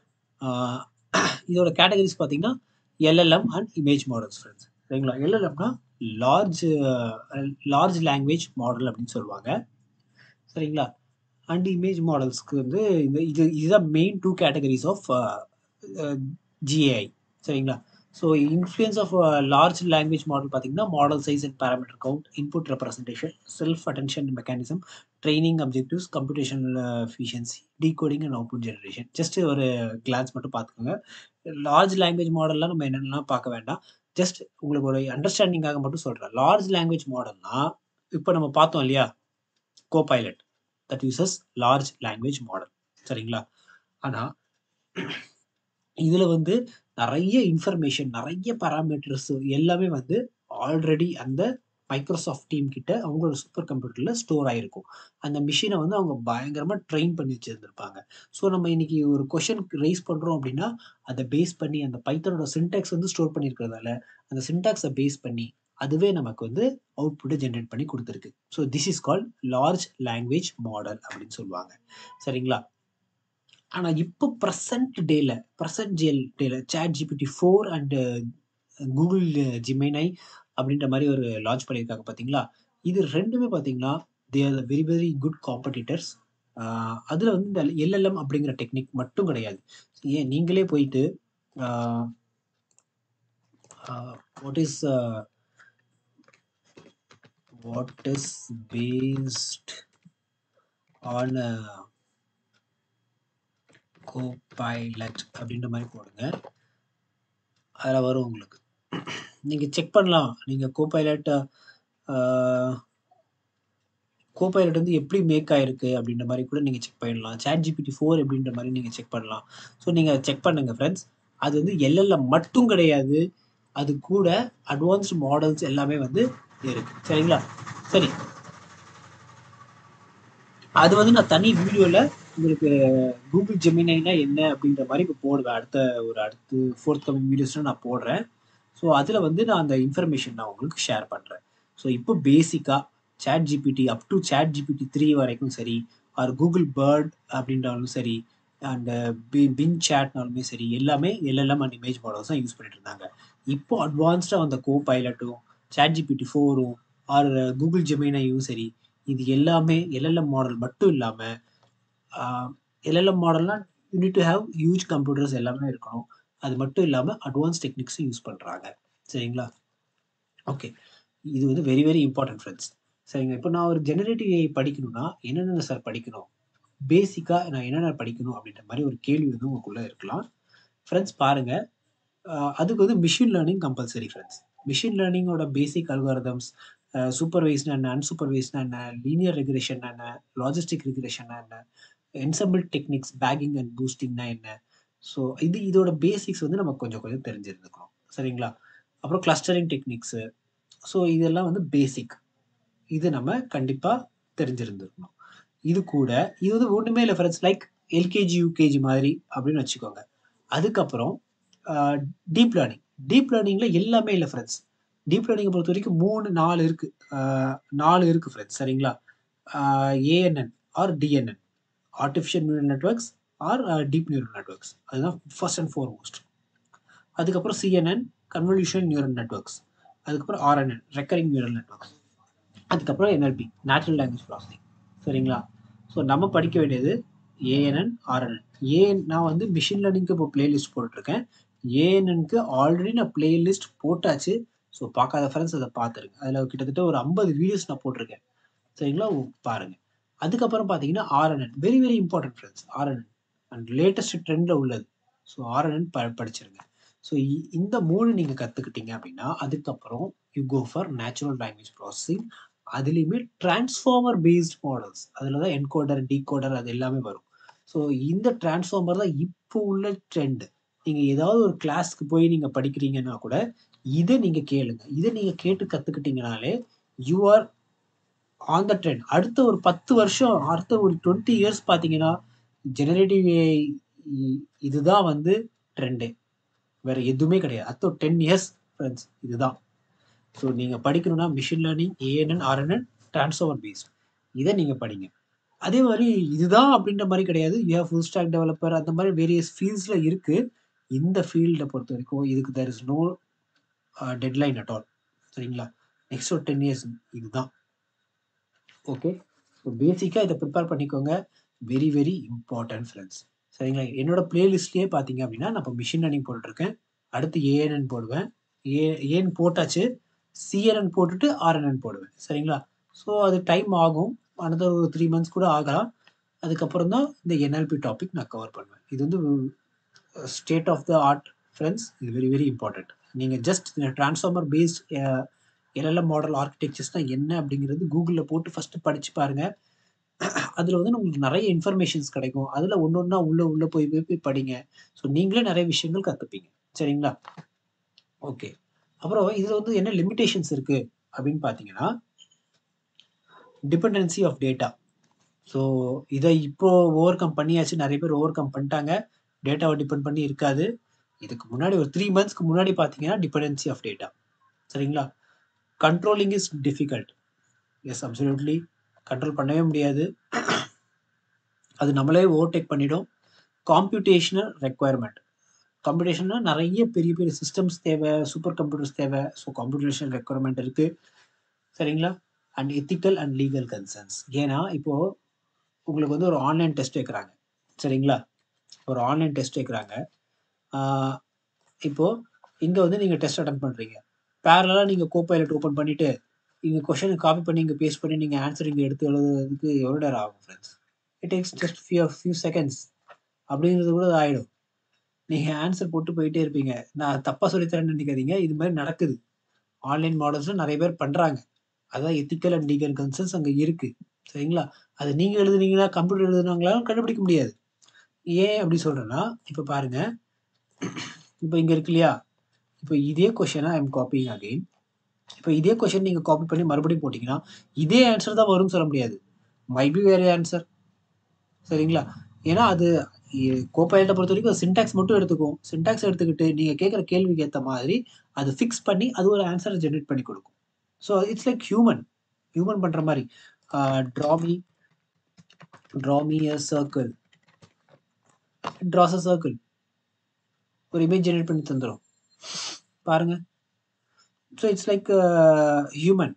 Speaker 1: இதோட கேட்டகரிஸ் பார்த்தீங்கன்னா LLM and image models friends சரிங்களா எல்எல்எம்னா லார்ஜ் லார்ஜ் லாங்குவேஜ் மாடல் அப்படின்னு சொல்லுவாங்க சரிங்களா அண்ட் இமேஜ் மாடல்ஸ்க்கு வந்து இந்த இது இதுதான் main two categories of GAI சரிங்களா so influence of large language model பார்த்தீங்கன்னா model size and parameter count input representation self attention mechanism training objectives computational efficiency decoding and output generation just ஒரு glance மட்டும் பார்த்துக்கோங்க large language மாடல்லாம் நம்ம என்னென்னலாம் பார்க்க வேண்டாம் ஜஸ்ட் உங்களுக்கு ஒரு அண்டர்ஸ்டாண்டிங்காக மட்டும் சொல்கிறேன் லார்ஜ் லாங்குவேஜ் மாடல்னா இப்போ நம்ம பார்த்தோம் இல்லையா Copilot that uses large language model சரிங்களா ஆனால் இதில் வந்து நிறைய இன்ஃபர்மேஷன் நிறைய பேராமீட்டர்ஸ் எல்லாமே வந்து ஆல்ரெடி அந்த மைக்ரோசாஃப்ட் டீம் கிட்ட அவங்களோட சூப்பர் கம்ப்யூட்டரில் ஸ்டோர் ஆகிருக்கும் அந்த மிஷினை வந்து அவங்க பயங்கரமாக ட்ரெயின் பண்ணி வச்சுருந்துருப்பாங்க ஸோ நம்ம இன்னைக்கு ஒரு கொஷன் ரைஸ் பண்ணுறோம் அப்படின்னா அதை பேஸ் பண்ணி அந்த பைத்தனோட சின்டாக்ஸ் வந்து ஸ்டோர் பண்ணியிருக்கிறதால அந்த சின்டாக்ஸை பேஸ் பண்ணி அதுவே நமக்கு வந்து அவுட்புட்டை ஜென்ரேட் பண்ணி கொடுத்துருக்கு so this is called large language model அப்படின்னு சொல்லுவாங்க சரிங்களா ஆனால் இப்போ ப்ரெசன்ட் டேல ப்ரெசன்ட் ஜேல் டேல chat GPT four and Google ஜிமைனை அப்படின்ற மாதிரி ஒரு லான்ச் பண்ணியிருக்காங்க பார்த்தீங்களா இது ரெண்டுமே பார்த்தீங்கன்னா they are very very good competitors அதில் வந்து இந்த எல்எல்எம் அப்படிங்கிற டெக்னிக் மட்டும் கிடையாது ஏன் நீங்களே போயிட்டு what is what is based on Copilot அப்படின்ற மாதிரி போடுங்க அதில் வரும் உங்களுக்கு நீங்கள் செக் பண்ணலாம் நீங்கள் கோபைலட் கோபைலட் வந்து எப்படி மேக் ஆயிருக்கு அப்படின்ற மாதிரி கூட நீங்கள் செக் பண்ணிடலாம் சேட் ஜிபிடி ஃபோர் அப்படின்ற மாதிரி நீங்கள் செக் பண்ணலாம் ஸோ நீங்கள் செக் பண்ணுங்கள் ஃப்ரெண்ட்ஸ் அது வந்து எல்எல்எம் மட்டும் கிடையாது அது கூட அட்வான்ஸ்டு மாடல்ஸ் எல்லாமே வந்து இருக்கு சரிங்களா சரி அது வந்து நான் தனி வீடியோவில் உங்களுக்கு கூகுள் ஜெமினைனா என்ன அப்படின்ற மாதிரி இப்போ போடுவேன் அடுத்த ஒரு அடுத்து ஃபோர்த் கமிங் வீடியோஸில் நான் போடுறேன் ஸோ அதில் வந்து நான் அந்த இன்ஃபர்மேஷன் நான் உங்களுக்கு ஷேர் பண்ணுறேன் ஸோ இப்போ பேசிக்காக ChatGPT up to ChatGPT three வரைக்கும் சரி ஆர் கூகுள் பேர்ட் அப்படின்றாலும் சரி அண்ட் பின் சேட்னாலுமே சரி எல்லாமே எல்எல்எம் அண்ட் இமேஜ் மாடல்ஸ் தான் யூஸ் பண்ணிட்டு இருந்தாங்க இப்போ அட்வான்ஸ்டாக வந்த கோ பைலட்டும் சேட் ஜிபிடி ஃபோரும் ஆர் கூகுள் ஜெமினையும் சரி இது எல்லாமே எல்எல்எம் மாடல் மட்டும் இல்லாமல் எல்எல்எம் மாடல்னால் you need to have huge computers எல்லாமே இருக்கணும் அது மட்டும் இல்லாமல் அட்வான்ஸ் டெக்னிக்ஸும் யூஸ் பண்ணுறாங்க சரிங்களா ஓகே இது வந்து வெரி வெரி இம்பார்ட்டன்ட் ஃப்ரெண்ட்ஸ் சரிங்க இப்போ நான் ஒரு ஜெனரேட்டிவ் ஏஐ படிக்கணும்னா என்னென்ன சார் படிக்கணும் பேசிக்காக நான் என்னென்ன படிக்கணும் அப்படின்ற மாதிரி ஒரு கேள்வி வந்து உங்களுக்குள்ளே இருக்கலாம் ஃப்ரெண்ட்ஸ் பாருங்கள் அதுக்கு வந்து machine learning compulsory friends machine லேர்னிங்கோட பேசிக் அல்காரதம்ஸ் சூப்பர்வைஸ்னா என்ன அன்சூப்பர்வைஸ்னா என்ன லீனியர் ரெகுலேஷன் என்ன லாஜிஸ்டிக் ரெகுலேஷன் என்ன என்சம்பிள் டெக்னிக்ஸ் பேக்கிங் அண்ட் பூஸ்டிங்னா என்ன ஸோ இது இதோட பேசிக்ஸ் வந்து நம்ம கொஞ்சம் கொஞ்சம் தெரிஞ்சிருந்துக்கணும் சரிங்களா அப்புறம் கிளஸ்டரிங் டெக்னிக்ஸு ஸோ இதெல்லாம் வந்து பேசிக் இது நம்ம கண்டிப்பாக தெரிஞ்சிருந்துருக்கணும் இது கூட இது வந்து ஒன்றுமே இல்லை ஃப்ரெண்ட்ஸ் லைக் எல்கேஜி யூகேஜி மாதிரி அப்படின்னு வச்சுக்கோங்க அதுக்கப்புறம் டீப் லேர்னிங் டீப் லேர்னிங்கில் எல்லாமே இல்லை ஃப்ரெண்ட்ஸ் டீப் லேர்னிங்கை பொறுத்த வரைக்கும் மூணு நாலு இருக்கு நாலு இருக்கு ஃப்ரெண்ட்ஸ் சரிங்களா ANN or DNN artificial neural networks or deep neural networks அதுதான் ஃபர்ஸ்ட் அண்ட் ஃபோர்மோஸ்ட் அதுக்கப்புறம் சிஎன்என் கன்வல்யூஷன் நியூரல் நெட்ஒர்க்ஸ் அதுக்கப்புறம் ஆர்என்என் ரெக்கரிங் நியூரல் நெட்ஒர்க்ஸ் அதுக்கப்புறம் என்எல்பி நேச்சுரல் லாங்குவேஜ் ப்ராசஸிங் சரிங்களா ஸோ நம்ம படிக்க வேண்டியது ஏஎன்என் ஆர்என்என் ஏஎன் நான் வந்து மிஷின் லேர்னிங்க்கு இப்போ பிளேலிஸ்ட் போட்டுட்ருக்கேன் ஏஎன்எனுக்கு ஆல்ரெடி நான் பிளேலிஸ்ட் போட்டாச்சு ஸோ பார்க்காத ஃப்ரெண்ட்ஸ் அதை பார்த்துருங்க அதில் கிட்டத்தட்ட ஒரு ஐம்பது வீடியோஸ் நான் போட்டிருக்கேன் சரிங்களா பாருங்கள் அதுக்கப்புறம் பார்த்தீங்கன்னா RNN very very important friends RNN and latest ட்ரெண்டில் உள்ளது ஸோ ஆர்என்என் ப படிச்சிருங்க ஸோ இந்த மூணு நீங்கள் கற்றுக்கிட்டீங்க அப்படின்னா அதுக்கப்புறம் you go for natural language processing அதுலேயுமே டிரான்ஸ்ஃபார்மர் பேஸ்ட் மாடல்ஸ் அதில் தான் என்கோடர் டீகோடர் அது எல்லாமே வரும் ஸோ இந்த டிரான்ஸ்ஃபார்மர் தான் இப்போ உள்ள ட்ரெண்டு நீங்கள் ஏதாவது ஒரு கிளாஸ்க்கு போய் நீங்கள் படிக்கிறீங்கன்னா கூட இதை நீங்கள் கேளுங்க இதை நீங்கள் கேட்டு கற்றுக்கிட்டீங்கனாலே you are on the trend அடுத்த ஒரு பத்து வருஷம் அடுத்த ஒரு டுவெண்ட்டி இயர்ஸ் பார்த்தீங்கன்னா ஜெனரேட்டிவ் ஏஐ இதுதான் வந்து ட்ரெண்டே வேற எதுவுமே கிடையாது அடுத்த ஒரு டென் இயர்ஸ் ஃப்ரெண்ட்ஸ் இதுதான் ஸோ நீங்கள் படிக்கணும்னா machine learning ANN RNN transformer based இதை நீங்கள் படிங்க அதே மாதிரி இதுதான் அப்படின்ற மாதிரி கிடையாது you have full stack developer அந்த மாதிரி வேரியஸ் ஃபீல்ட்ஸில் இருக்குது இந்த ஃபீல்டை பொறுத்த வரைக்கும் இதுக்கு there is no deadline at all சரிங்களா நெக்ஸ்ட் ஒரு டென் இயர்ஸ் இதுதான் ஓகே ஸோ பேசிக்காக இதை ப்ரிப்பேர் பண்ணிக்கோங்க வெரி வெரி இம்பார்ட்டன்ட் ஃப்ரெண்ட்ஸ் சரிங்களா என்னோட பிளேலிஸ்ட்லேயே பார்த்தீங்க அப்படின்னா நான் இப்போ மிஷின் லேர்னிங் போட்டுருக்கேன் அடுத்து ஏஎன்என் போடுவேன் ஏ ஏன் போட்டாச்சு சிஎன்என் போட்டுட்டு ஆர்என்என் போடுவேன் சரிங்களா ஸோ அது டைம் ஆகும் அனதர் ஒரு த்ரீ மந்த்ஸ் கூட ஆகலாம் அதுக்கப்புறம் தான் இந்த என்எல்பி டாபிக் நான் கவர் பண்ணுவேன் இது வந்து state of the art friends இது வெரி வெரி இம்பார்ட்டண்ட் நீங்கள் just transformer based LLM model ஆர்கிடெக்சர்ஸ்னால் என்ன அப்படிங்கிறது கூகுளில் போட்டு ஃபஸ்ட்டு படித்து பாருங்கள் அதில் வந்து உங்களுக்கு நிறைய இன்ஃபர்மேஷன்ஸ் கிடைக்கும் அதில் ஒன்று ஒன்றா உள்ளே உள்ளே போய் போய் போய் படிங்க ஸோ நீங்களே நிறைய விஷயங்கள் கற்றுப்பீங்க சரிங்களா ஓகே அப்புறம் இதில் வந்து என்ன லிமிடேஷன்ஸ் இருக்குது அப்படின்னு பார்த்தீங்கன்னா டிபெண்டன்சி ஆஃப் டேட்டா ஸோ இதை இப்போ ஓவர் கம் பண்ணியாச்சு நிறைய பேர் ஓவர் கம் பண்ணிட்டாங்க டேட்டாவை டிபெண்ட் பண்ணி இருக்காது இதுக்கு முன்னாடி ஒரு த்ரீ மந்த்ஸ்க்கு முன்னாடி பார்த்தீங்கன்னா டிபெண்டன்சி ஆஃப் டேட்டா சரிங்களா controlling is difficult yes absolutely control பண்ணவே முடியாது அது நம்மளே ஓவர்டேக் பண்ணிடும் காம்ப்யூட்டேஷனல் ரெக்குவயர்மெண்ட் கம்ப்யூட்டேஷன்னா நிறைய பெரிய பெரிய சிஸ்டம்ஸ் தேவை சூப்பர் கம்ப்யூட்டர்ஸ் தேவை ஸோ கம்ப்யூட்டேஷன் ரெக்குவயர்மெண்ட் இருக்குது சரிங்களா and ethical and legal concerns ஏன்னா இப்போது உங்களுக்கு வந்து ஒரு ஆன்லைன் டெஸ்ட் வைக்கிறாங்க சரிங்களா ஒரு ஆன்லைன் டெஸ்ட் வைக்கிறாங்க இப்போது இங்கே வந்து நீங்கள் டெஸ்ட் அட்டன் பண்ணுறீங்க பேரலாக நீங்கள் கோப்பைலட் ஓப்பன் பண்ணிவிட்டு இங்கே கொஷனை காப்பி பண்ணி இங்கே பேஸ்ட் பண்ணி நீங்கள் ஆன்சர் இங்கே எடுத்து எழுதுறதுக்கு எவ்வளோ நேரம் ஆகும் friends it takes just few few seconds அப்படிங்கிறது கூட ஆகிடும் நீங்கள் ஆன்சர் போட்டு போயிட்டே இருப்பீங்க நான் தப்பாக சொல்லித்தரேன்னு நினைக்காதீங்க இது மாதிரி நடக்குது ஆன்லைன் மாடல்ஸில் நிறைய பேர் பண்ணுறாங்க அதான் எத்திக்கல் அண்ட் லீகல் கன்சர்ன்ஸ் அங்கே இருக்குது சரிங்களா அது நீங்கள் எழுதுனீங்களா கம்ப்யூட்டர் எழுதுனாங்களாலும் கண்டுபிடிக்க முடியாது ஏன் அப்படி சொல்கிறேன்னா இப்போ பாருங்கள் இப்போ இங்கே இருக்கு இல்லையா இப்போ இதே கொஷனை ஐ எம் காப்பிங் அகெயின் இப்போ இதே கொஷின் நீங்கள் காப்பி பண்ணி மறுபடியும் போட்டிங்கன்னா இதே ஆன்சர் தான் வரும்னு சொல்ல முடியாது மைபி வேறு ஆன்சர் சரிங்களா ஏன்னா அது கோப்பைல்ட்டை பொறுத்த வரைக்கும் சின்டாக்ஸ் மட்டும் எடுத்துக்கும் சின்டாக்ஸ் எடுத்துக்கிட்டு நீங்கள் கேட்குற கேள்விக்கு ஏற்ற மாதிரி அது ஃபிக்ஸ் பண்ணி அது ஒரு ஆன்சரை ஜென்ரேட் பண்ணி கொடுக்கும் so it's like human human பண்ணுற மாதிரி draw me draw me a circle draws a circle ஒரு இமேஜ் ஜென்ரேட் பண்ணி தந்துடும் பாருங்க so it's like human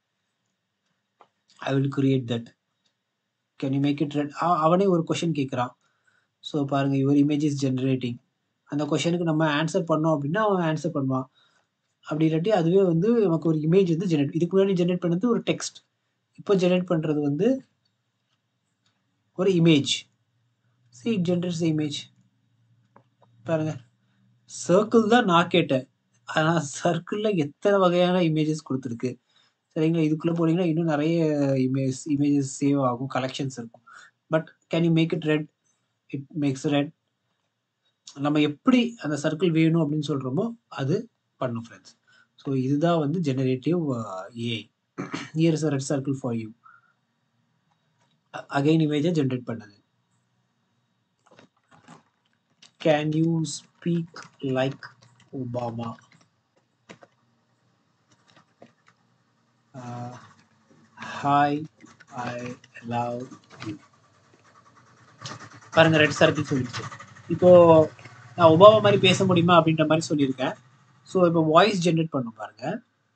Speaker 1: I will create that can you make it red அவனே ஒரு கொஷின் கேட்குறான் ஸோ பாருங்கள் யுவர் இமேஜ் இஸ் ஜென்ரேட்டிங் அந்த கொஷனுக்கு நம்ம ஆன்சர் பண்ணோம் அப்படின்னா அவன் ஆன்சர் பண்ணுவான் அப்படி இல்லாட்டி அதுவே வந்து நமக்கு ஒரு இமேஜ் வந்து ஜென்ரேட் இதுக்கு முன்னாடி ஜென்ரேட் பண்ணது ஒரு டெக்ஸ்ட் இப்போ ஜென்ரேட் பண்ணுறது வந்து ஒரு image see it generates image பாருங்க சர்க்கிள் தான் நான் கேட்டேன் ஆனால் சர்க்கிளில் எத்தனை வகையான இமேஜஸ் கொடுத்துருக்கு சரிங்களா இதுக்குள்ளே போனீங்கன்னா இன்னும் நிறைய இமேஜ் இமேஜஸ் சேவ் ஆகும் கலெக்ஷன்ஸ் இருக்கும் but can you make it red it makes red நம்ம எப்படி அந்த சர்க்கிள் வேணும் அப்படின்னு சொல்கிறோமோ அது பண்ணும் ஃப்ரெண்ட்ஸ் ஸோ இதுதான் வந்து generative AI here is red circle for you again இமேஜை ஜென்ரேட் பண்ணுது can you speak like Obama hi I love you பாருங்க ரெட் சர்க்கிள் சொல்லிடுச்சு இப்போ நான் ஒபாமா மாதிரி பேச முடியுமா அப்படின்ற மாதிரி சொல்லியிருக்கேன் ஸோ இப்போ வாய்ஸ் ஜென்ரேட் பண்ணும் பாருங்க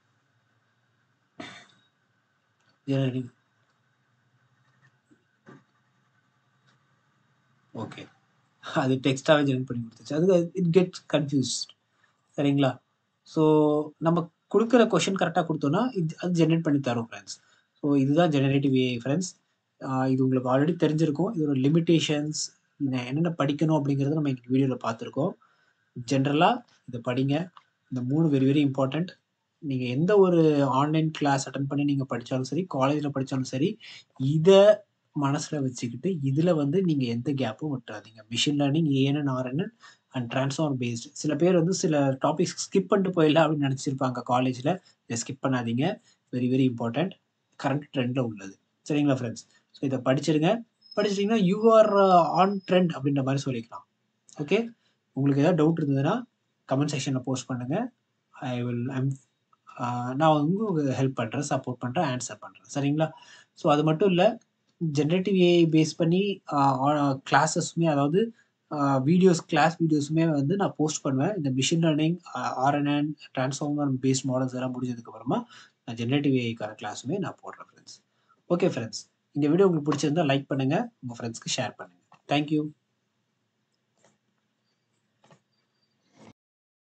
Speaker 1: ஓகே அது டெக்ஸ்டாகவே ஜென்ரேட் பண்ணி கொடுத்துச்சு அது இட் கெட்ஸ் கன்ஃபியூஸ்ட் சரிங்களா ஸோ நம்ம கொடுக்குற கொஷின் கரெக்டாக கொடுத்தோன்னா இது அது ஜென்ரேட் பண்ணி தரும் ஃப்ரெண்ட்ஸ் ஸோ இதுதான் ஜெனரேட்டிவ் ஏஐ ஃப்ரெண்ட்ஸ் இது உங்களுக்கு ஆல்ரெடி தெரிஞ்சிருக்கும் இதோட லிமிட்டேஷன்ஸ் என்னென்ன படிக்கணும் அப்படிங்கிறத நம்ம இன்னைக்கு வீடியோவில் பார்த்துருக்கோம் ஜென்ரலாக இதை படிங்க இந்த மூணு வெரி வெரி இம்பார்ட்டண்ட் நீங்கள் எந்த ஒரு ஆன்லைன் கிளாஸ் அட்டன் பண்ணி நீங்கள் படித்தாலும் சரி காலேஜில் படித்தாலும் சரி இதை மனசில் வச்சுக்கிட்டு இதில் வந்து நீங்கள் எந்த கேப்பும் விட்டுறாதீங்க machine learning ANN RNN and transform based சில பேர் வந்து சில டாபிக்ஸ் ஸ்கிப் பண்ணிட்டு போயிடலாம் அப்படின்னு நினச்சிருப்பாங்க காலேஜில் இதை ஸ்கிப் பண்ணாதீங்க வெரி வெரி இம்பார்ட்டண்ட் கரண்ட் ட்ரெண்டில் உள்ளது சரிங்களா ஃப்ரெண்ட்ஸ் ஸோ இதை படிச்சிருங்க படிச்சிட்டிங்கன்னா யூ ஆர் ஆன் ட்ரெண்ட் அப்படின்ற மாதிரி சொல்லிக்கலாம் ஓகே உங்களுக்கு ஏதாவது டவுட் இருந்ததுன்னா கமெண்ட் செக்ஷனில் போஸ்ட் பண்ணுங்கள் ஐ வில் ஐம் நான் வந்து உங்களுக்கு ஹெல்ப் பண்ணுறேன் சப்போர்ட் பண்ணுறேன் ஆன்சர் பண்ணுறேன் சரிங்களா ஸோ அது மட்டும் இல்லை ஜென்ரேட்டிவ் ஏஐ பேஸ் பண்ணி கிளாஸஸுமே அதாவது வீடியோஸ் கிளாஸ் வீடியோஸுமே வந்து நான் போஸ்ட் பண்ணுவேன் இந்த machine learning RNN transformer based models எல்லாம் முடிஞ்சதுக்கப்புறமா நான் ஜென்ரேட்டிவ் ஏஐக்கான கிளாஸுமே நான் போடுறேன் ஃப்ரெண்ட்ஸ் ஓகே ஃப்ரெண்ட்ஸ் இந்த வீடியோ உங்களுக்கு பிடிச்சிருந்தா லைக் பண்ணுங்கள் உங்கள் ஃப்ரெண்ட்ஸ்க்கு ஷேர் பண்ணுங்கள் தேங்க்யூ